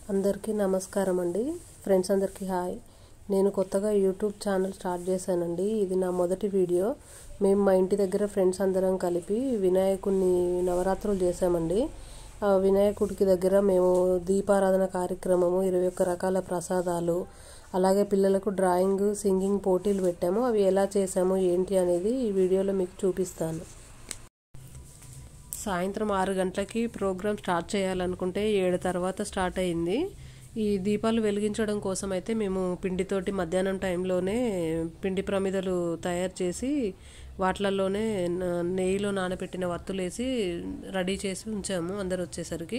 అందరికీ నమస్కారం అండి ఫ్రెండ్స్ అందరికీ హాయ్ నేను కొత్తగా యూట్యూబ్ ఛానల్ స్టార్ట్ చేశానండి ఇది నా మొదటి వీడియో మేము మా ఇంటి దగ్గర ఫ్రెండ్స్ అందరం కలిపి వినాయకుడిని నవరాత్రులు చేసామండి ఆ వినాయకుడికి దగ్గర మేము దీపారాధన కార్యక్రమము ఇరవై ఒక్క రకాల ప్రసాదాలు అలాగే పిల్లలకు డ్రాయింగ్ సింగింగ్ పోటీలు పెట్టాము అవి ఎలా చేసాము ఏంటి అనేది ఈ వీడియోలో మీకు చూపిస్తాను సాయంత్రం ఆరు గంటలకి ప్రోగ్రామ్ స్టార్ట్ చేయాలనుకుంటే ఏడు తర్వాత స్టార్ట్ అయింది ఈ దీపాలు వెలిగించడం కోసం అయితే మేము పిండితోటి మధ్యాహ్నం టైంలోనే పిండి ప్రమిదలు తయారు చేసి వాటిలలోనే నెయ్యిలో నానబెట్టిన వత్తులు వేసి రెడీ చేసి ఉంచాము అందరు వచ్చేసరికి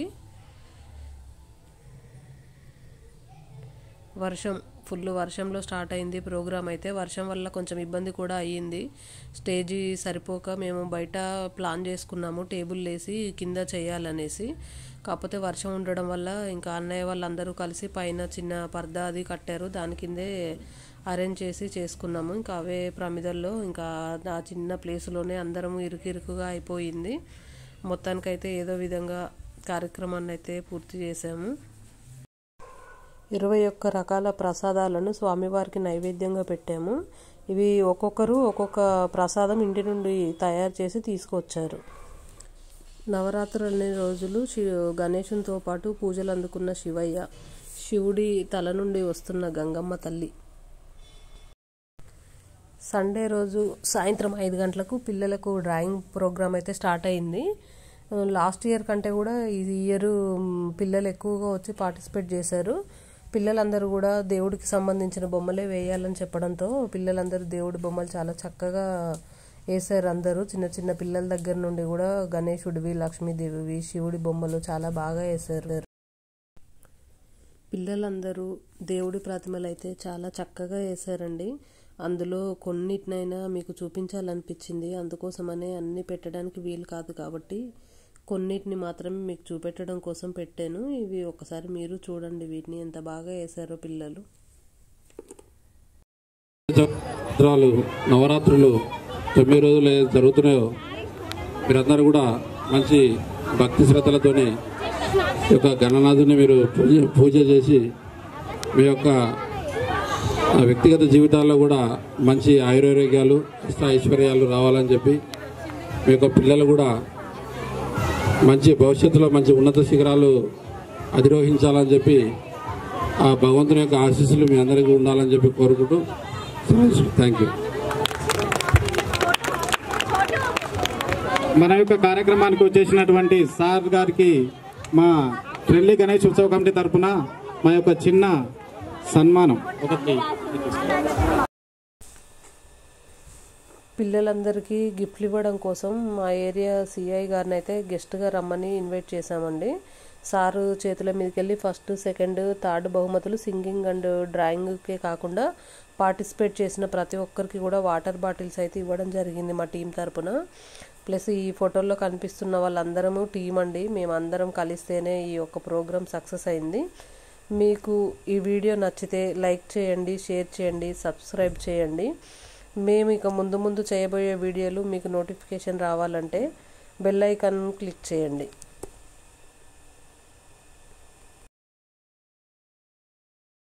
వర్షం ఫుల్ వర్షంలో స్టార్ట్ అయింది ప్రోగ్రామ్ అయితే వర్షం వల్ల కొంచెం ఇబ్బంది కూడా అయ్యింది స్టేజీ సరిపోక మేము బయట ప్లాన్ చేసుకున్నాము టేబుల్ వేసి కింద చేయాలనేసి కాకపోతే వర్షం ఉండడం వల్ల ఇంకా అన్నయ్య వాళ్ళందరూ కలిసి పైన చిన్న పర్దా అది కట్టారు దాని కిందే అరేంజ్ చేసి చేసుకున్నాము ఇంకా అవే ప్రమిదల్లో ఇంకా ఆ చిన్న ప్లేస్లోనే అందరము ఇరుకిరుకుగా అయిపోయింది మొత్తానికైతే ఏదో విధంగా కార్యక్రమాన్ని అయితే పూర్తి చేసాము ఇరవై ఒక్క రకాల ప్రసాదాలను స్వామివారికి నైవేద్యంగా పెట్టాము ఇవి ఒక్కొక్కరు ఒక్కొక్క ప్రసాదం ఇంటి నుండి తయారు చేసి తీసుకొచ్చారు నవరాత్రులనే రోజులు శి గణేశునితో పాటు పూజలు అందుకున్న శివయ్య శివుడి తల నుండి వస్తున్న గంగమ్మ తల్లి సండే రోజు సాయంత్రం ఐదు గంటలకు పిల్లలకు డ్రాయింగ్ ప్రోగ్రామ్ అయితే స్టార్ట్ అయింది లాస్ట్ ఇయర్ కంటే కూడా ఈ ఇయర్ పిల్లలు ఎక్కువగా వచ్చి పార్టిసిపేట్ చేశారు పిల్లలందరూ కూడా దేవుడికి సంబంధించిన బొమ్మలే వేయాలని చెప్పడంతో పిల్లలందరూ దేవుడి బొమ్మలు చాలా చక్కగా వేశారు అందరూ చిన్న చిన్న పిల్లల దగ్గర నుండి కూడా గణేశుడివి లక్ష్మీదేవివి శివుడి బొమ్మలు చాలా బాగా వేశారు పిల్లలందరూ దేవుడి ప్రతిమలు అయితే చాలా చక్కగా వేశారండి అందులో కొన్నిటినైనా మీకు చూపించాలనిపించింది అందుకోసమనే అన్ని పెట్టడానికి వీలు కాదు కాబట్టి కొన్నిటిని మాత్రమే మీకు చూపెట్టడం కోసం పెట్టాను ఇవి ఒకసారి మీరు చూడండి వీటిని ఎంత బాగా వేశారో పిల్లలు నవరాత్రులు నవరాత్రులు తొమ్మిది రోజులు ఏదైతే జరుగుతున్నాయో మీరందరూ కూడా మంచి భక్తి శ్రద్ధలతోని ఈ యొక్క గణనాథుని మీరు పూజ పూజ చేసి మీ యొక్క వ్యక్తిగత జీవితాల్లో కూడా మంచి ఆయురారోగ్యాలు ఇష్ట ఐశ్వర్యాలు రావాలని చెప్పి మీ యొక్క పిల్లలు కూడా మంచి భవిష్యత్తులో మంచి ఉన్నత శిఖరాలు అధిరోహించాలని చెప్పి ఆ భగవంతుని యొక్క ఆశీస్సులు మీ అందరికీ ఉండాలని చెప్పి కోరుకుంటూ థ్యాంక్ యూ మన యొక్క కార్యక్రమానికి వచ్చేసినటువంటి సార్ గారికి మా ట్రెల్లి గణేష్ ఉత్సవ కమిటీ తరఫున మా యొక్క చిన్న సన్మానం ఒకటి పిల్లలందరికీ గిఫ్ట్లు ఇవ్వడం కోసం మా ఏరియా సిఐ గారిని అయితే గెస్ట్గా రమ్మని ఇన్వైట్ చేశామండి సారు చేతుల మీదకి వెళ్ళి ఫస్ట్ సెకండ్ థర్డ్ బహుమతులు సింగింగ్ అండ్ డ్రాయింగ్కే కాకుండా పార్టిసిపేట్ చేసిన ప్రతి ఒక్కరికి కూడా వాటర్ బాటిల్స్ అయితే ఇవ్వడం జరిగింది మా టీం తరపున ప్లస్ ఈ ఫోటోల్లో కనిపిస్తున్న వాళ్ళందరము టీం అండి మేమందరం కలిస్తేనే ఈ యొక్క ప్రోగ్రామ్ సక్సెస్ అయింది మీకు ఈ వీడియో నచ్చితే లైక్ చేయండి షేర్ చేయండి సబ్స్క్రైబ్ చేయండి మేము ఇక ముందు ముందు చేయబోయే వీడియోలు మీకు నోటిఫికేషన్ రావాలంటే బెల్ ఐకాన్ క్లిక్ చేయండి